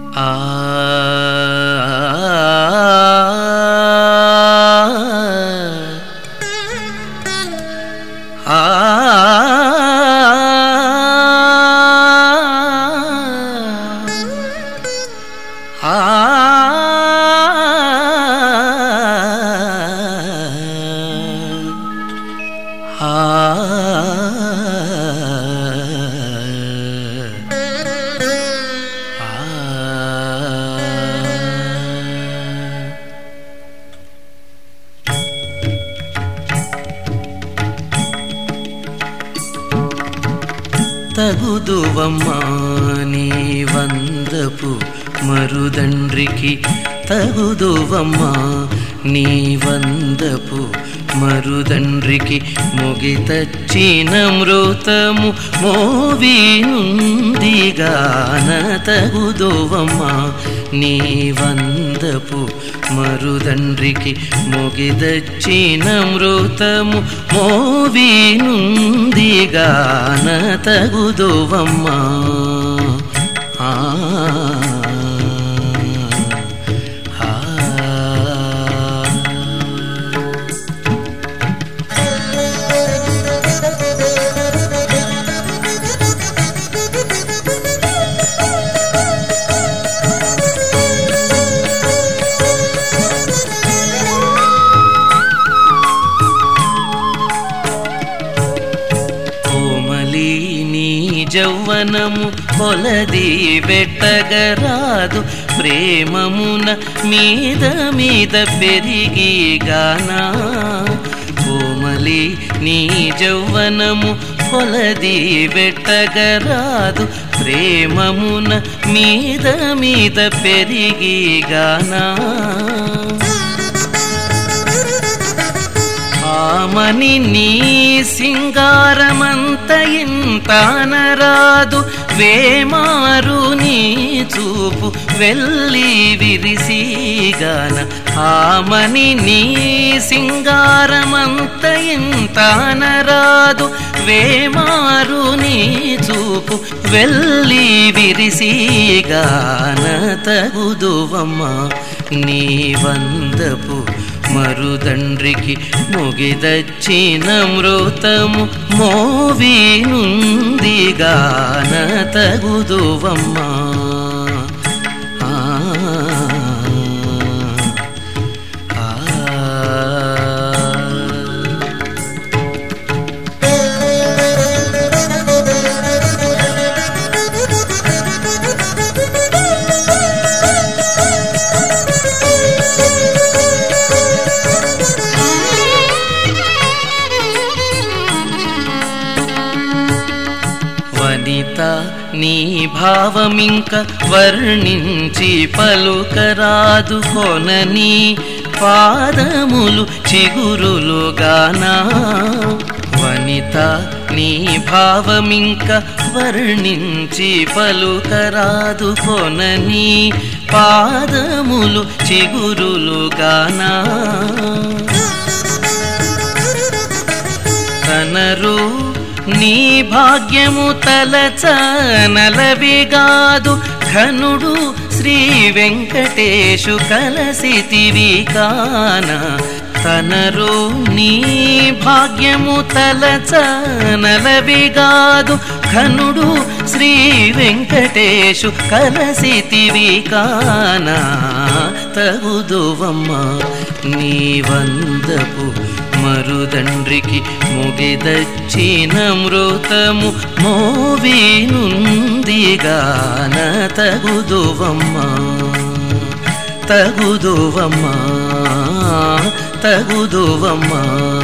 ఆ ఆ తగుదువమ్మా నీ వందపు మరుదండ్రికి తగుదువమ్మా నీ వందపు మరుదండ్రికి మొగితచ్చిన మృతము మోవీనుందిగాన తగుదువమ్మా నీ వందపు మరుదండ్రికి మొగిదచ్చిన మృతము మోవీనుందిగాన తగుదువమ్మా ఆ ఆ కోమలి నీ జౌవనము కొలది పెట్టగరాదు ప్రేమమున మీద మీద పెరిగి గానా కోమలి నీ జౌవనము కొలది పెట్టగరాదు ప్రేమమున మీద మీద పెరిగి గానా ఆమని నీ సింగారమంత ఇంతానరాదు వేమారు నీ చూపు వెళ్ళి విరిసిగాన ఆమని నీ సింగారమంత ఇంతానరాదు వేమారు నీ చూపు వెళ్ళి విరిసిగాన తగుదువమ్మా నీ వందపు మరుదండ్రికి ముగిదచ్చిన మృతము మోవీనుందిగాన తగుదువమ్మా ఆ ఆ వనిత నీ భావమింక వర్ణించి పలుకరాదు కొనని పాదములు చిగురులుగానా వనిత నీ భావమింక వర్ణించి పలుకరాదు కొనని పాదములు చిగురులుగానా కనరు నీ భాగ్యము తలచ నలవిగాదు ఘనుడు శ్రీ వెంకటేశు కలసితివి కాన తనరు నీ భాగ్యము తలచ నలవిగాదు ఘనుడు శ్రీ వెంకటేశు కలసితివి కాన తగుదువమ్మా నీ వందపు మరుదండ్రికి ముగిదచ్చిన మృతము మోవీనుందిగాన తగుదువమ్మా తగుదువమ్మా తగుదువమ్మా